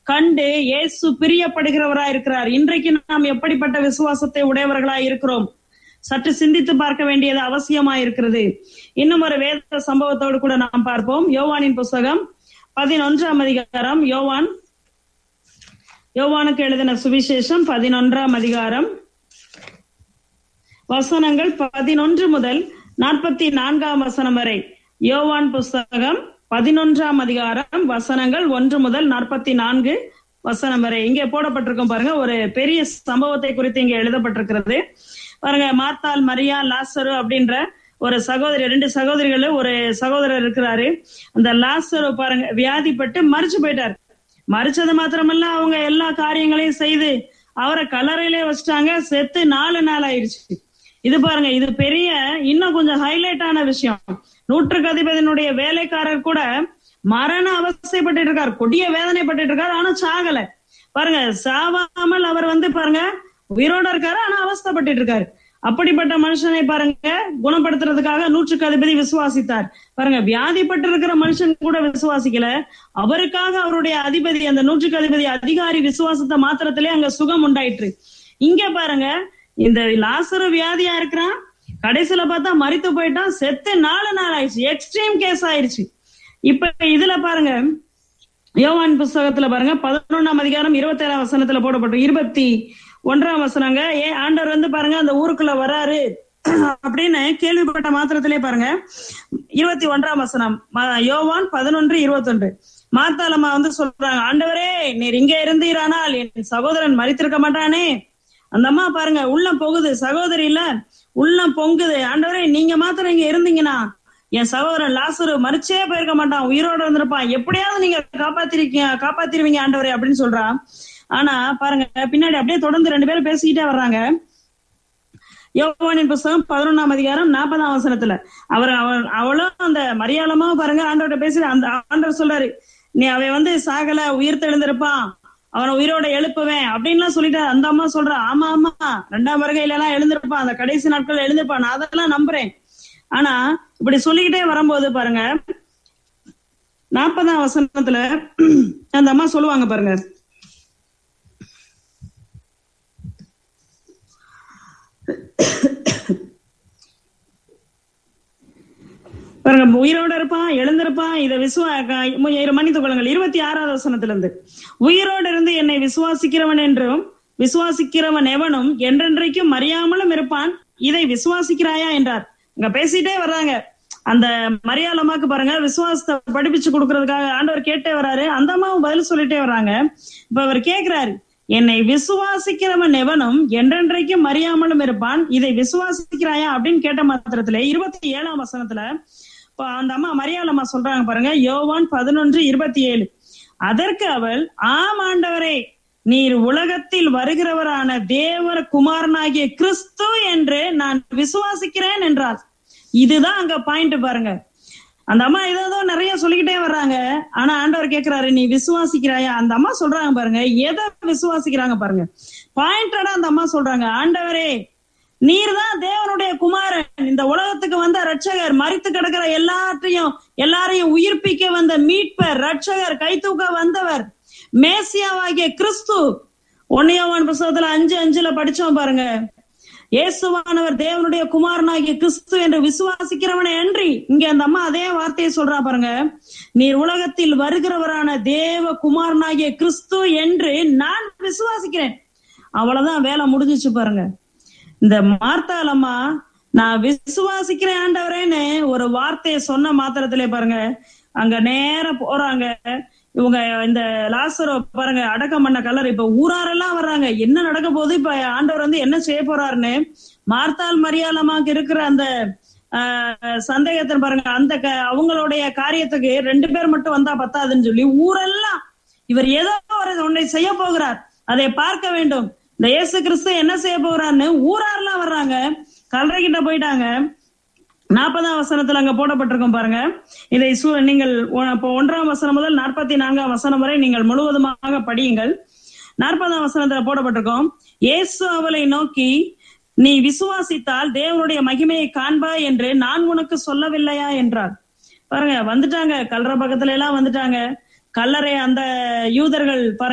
கண்டு இயேசு பிரியப்படுகிறவராய் இருக்கிறார் இன்றைக்கு நாம் எப்படிப்பட்ட விசுவாசத்தை உடையவர்களாய் இருக்கிறோம் சற்று சிந்தித்து பார்க்க வேண்டியது அவசியமா இருக்கிறது இன்னும் ஒரு வேத சம்பவத்தோடு கூட நாம் பார்ப்போம் யோவானின் புஸ்தகம் பதினொன்றாம் அதிகாரம் யோவான் யோவானுக்கு எழுதின சுவிசேஷம் பதினொன்றாம் அதிகாரம் வசனங்கள் பதினொன்று முதல் நாற்பத்தி நான்காம் வசனம் வரை யோவான் புஸ்தகம் பதினொன்றாம் அதிகாரம் வசனங்கள் ஒன்று முதல் நாற்பத்தி நான்கு வசனம் வரை இங்கே போடப்பட்டிருக்கும் பாருங்க ஒரு பெரிய சம்பவத்தை குறித்து இங்கே எழுதப்பட்டிருக்கிறது பாருங்க மார்த்தால் மரியா லாசரு அப்படின்ற ஒரு சகோதரி ரெண்டு சகோதரிகள் ஒரு சகோதரர் இருக்கிறாரு அந்த லாசரு பாருங்க வியாதிப்பட்டு மறிச்சு போயிட்டார் மறிச்சது மாத்திரமல்ல அவங்க எல்லா காரியங்களையும் செய்து அவரை கல்லறையிலே வச்சுட்டாங்க செத்து நாலு நாள் ஆயிடுச்சு இது பாருங்க இது பெரிய இன்னும் கொஞ்சம் ஹைலைட் ஆன விஷயம் நூற்றுக்கு அதிபதியினுடைய வேலைக்காரர் கூட மரண அவஸ்தைப்பட்டு இருக்கார் கொடிய வேதனைப்பட்டு இருக்கார் ஆனா சாகல பாருங்க சாவாமல் அவர் வந்து பாருங்க உயிரோட இருக்காரு ஆனா அவஸ்தைப்பட்டு இருக்காரு அப்படிப்பட்ட மனுஷனை பாருங்க குணப்படுத்துறதுக்காக நூற்றுக்கு அதிபதி விசுவாசித்தார் பாருங்க வியாதிப்பட்டு இருக்கிற மனுஷன் கூட விசுவாசிக்கல அவருக்காக அவருடைய அதிபதி அந்த நூற்றுக்கு அதிபதி அதிகாரி விசுவாசத்தை மாத்திரத்திலே அங்க சுகம் உண்டாயிற்று இங்க பாருங்க இந்த லாசரு வியாதியா இருக்கிறான் கடைசியில பார்த்தா மறித்து போயிட்டான் செத்து நாலு நாள் ஆயிடுச்சு எக்ஸ்ட்ரீம் கேஸ் ஆயிடுச்சு இப்ப இதுல பாருங்க யோவான் புஸ்தகத்துல பாருங்க பதினொன்னாம் அதிகாரம் இருபத்தி ஏழாம் வசனத்துல போடப்பட்டு இருபத்தி ஒன்றாம் வசனங்க ஏ ஆண்டவர் வந்து பாருங்க அந்த ஊருக்குள்ள வராரு அப்படின்னு கேள்விப்பட்ட மாத்திரத்திலே பாருங்க இருபத்தி ஒன்றாம் வசனம் யோவான் பதினொன்று இருபத்தொன்று மாத்தாளம்மா வந்து சொல்றாங்க ஆண்டவரே நீர் இங்க இருந்தீரானால் என் சகோதரன் மறித்திருக்க மாட்டானே அந்த அம்மா பாருங்க உள்ளம் போகுது சகோதரி இல்ல உள்ளம் பொங்குது ஆண்டவரே நீங்க மாத்திரம் இங்க இருந்தீங்கன்னா என் சகோதரன் லாசரு மறிச்சே போயிருக்க மாட்டான் உயிரோட இருந்திருப்பான் எப்படியாவது நீங்க காப்பாத்திருக்கீங்க காப்பாத்திருவீங்க ஆண்டவரே அப்படின்னு சொல்றான் ஆனா பாருங்க பின்னாடி அப்படியே தொடர்ந்து ரெண்டு பேரும் பேசிக்கிட்டே வர்றாங்க யோவானின் புஸ்தகம் பதினொன்னாம் அதிகாரம் நாற்பதாம் வசனத்துல அவர் அவன் அவளும் அந்த மரியாளமா பாருங்க ஆண்டவர்கிட்ட பேசி அந்த ஆண்டவர் சொல்றாரு நீ அவ வந்து சாகல உயிர் தெழுந்திருப்பான் அவனை உயிரோட எழுப்புவேன் அப்படின்லாம் சொல்லிட்டு அந்த அம்மா சொல்றா ஆமா ஆமா ரெண்டாம் வருகையில எல்லாம் எழுந்திருப்பான் அந்த கடைசி நாட்கள் எழுந்திருப்பான் நான் அதெல்லாம் நம்புறேன் ஆனா இப்படி சொல்லிக்கிட்டே வரும்போது பாருங்க நாற்பதாம் வசனத்துல அந்த அம்மா சொல்லுவாங்க பாருங்க பாருங்க உயிரோட இருப்பான் எழுந்திருப்பான் இதை விசுவா மன்னித்து கொள்ளுங்கள் இருபத்தி ஆறாவது வசனத்துல இருந்து உயிரோடு இருந்து என்னை விசுவாசிக்கிறவன் என்றும் விசுவாசிக்கிறவன் எவனும் என்றென்றைக்கும் மறியாமலும் இருப்பான் இதை விசுவாசிக்கிறாயா என்றார் இங்க பேசிட்டே வர்றாங்க அந்த மரியாளமாக்கு பாருங்க விசுவாசத்தை படிப்பிச்சு கொடுக்கறதுக்காக ஆண்டவர் கேட்டே வர்றாரு அந்த அம்மாவும் பதில் சொல்லிட்டே வர்றாங்க இப்ப அவர் கேக்குறாரு என்னை விசுவாசிக்கிறவன் எவனும் என்றென்றைக்கும் மறியாமலும் இருப்பான் இதை விசுவாசிக்கிறாயா அப்படின்னு கேட்ட மாத்திரத்துல இருபத்தி ஏழாம் வசனத்துல அந்த அம்மா மரியாளம்மா சொல்றாங்க பாருங்க யோவான் பதினொன்று இருபத்தி ஏழு அதற்கு அவள் ஆம் ஆண்டவரே நீர் உலகத்தில் வருகிறவரான தேவர குமாரனாகிய கிறிஸ்து என்று நான் விசுவாசிக்கிறேன் என்றார் இதுதான் அங்க பாயிண்ட் பாருங்க அந்த அம்மா ஏதோ நிறைய சொல்லிக்கிட்டே வர்றாங்க ஆனா ஆண்டவர் கேக்குறாரு நீ விசுவாசிக்கிறாயா அந்த அம்மா சொல்றாங்க பாருங்க எதை விசுவாசிக்கிறாங்க பாருங்க பாயிண்டடா அந்த அம்மா சொல்றாங்க ஆண்டவரே நீர் தான் தேவனுடைய குமாரன் இந்த உலகத்துக்கு வந்த ரட்சகர் மறித்து கிடக்கிற எல்லாத்தையும் எல்லாரையும் உயிர்ப்பிக்க வந்த மீட்பர் ரட்சகர் கை தூக்க வந்தவர் மேசியாவாகிய கிறிஸ்து ஒன்னியவான் புஸ்தகத்துல அஞ்சு அஞ்சுல படிச்சோம் பாருங்க இயேசுவானவர் தேவனுடைய குமாரனாகிய கிறிஸ்து என்று விசுவாசிக்கிறவனை அன்றி இங்க அந்த அம்மா அதே வார்த்தையை சொல்றா பாருங்க நீர் உலகத்தில் வருகிறவரான தேவ குமாரனாகிய கிறிஸ்து என்று நான் விசுவாசிக்கிறேன் அவ்வளவுதான் வேலை முடிஞ்சிச்சு பாருங்க இந்த மார்த்தாலம்மா நான் விசுவாசிக்கிறேன் ஆண்டவரேன்னு ஒரு வார்த்தையை சொன்ன மாத்திரத்திலே பாருங்க அங்க நேர போறாங்க இவங்க இந்த லாசரோ பாருங்க அடக்கம் பண்ண கலர் இப்ப ஊராரெல்லாம் வர்றாங்க என்ன நடக்க போகுது இப்ப ஆண்டவர் வந்து என்ன செய்ய போறாருன்னு மார்த்தால் மரியாளமாக்கு இருக்கிற அந்த சந்தேகத்தை பாருங்க அந்த அவங்களுடைய காரியத்துக்கு ரெண்டு பேர் மட்டும் வந்தா பத்தாதுன்னு சொல்லி ஊரெல்லாம் இவர் ஏதோ ஒரு ஒன்றை செய்ய போகிறார் அதை பார்க்க வேண்டும் இந்த இயேசு கிறிஸ்து என்ன செய்ய போகிறான்னு ஊராரெல்லாம் வர்றாங்க கல்லறை கிட்ட போயிட்டாங்க நாற்பதாம் வசனத்துல அங்க போடப்பட்டிருக்கும் பாருங்க இதை நீங்கள் இப்போ ஒன்றாம் வசனம் முதல் நாற்பத்தி நான்காம் வசனம் வரை நீங்கள் முழுவதுமாக படியுங்கள் நாற்பதாம் வசனத்துல போடப்பட்டிருக்கோம் இயேசு அவளை நோக்கி நீ விசுவாசித்தால் தேவனுடைய மகிமையை காண்பாய் என்று நான் உனக்கு சொல்லவில்லையா என்றார் பாருங்க வந்துட்டாங்க கல்லற பக்கத்துல எல்லாம் வந்துட்டாங்க கல்லறை அந்த யூதர்கள் பாருங்க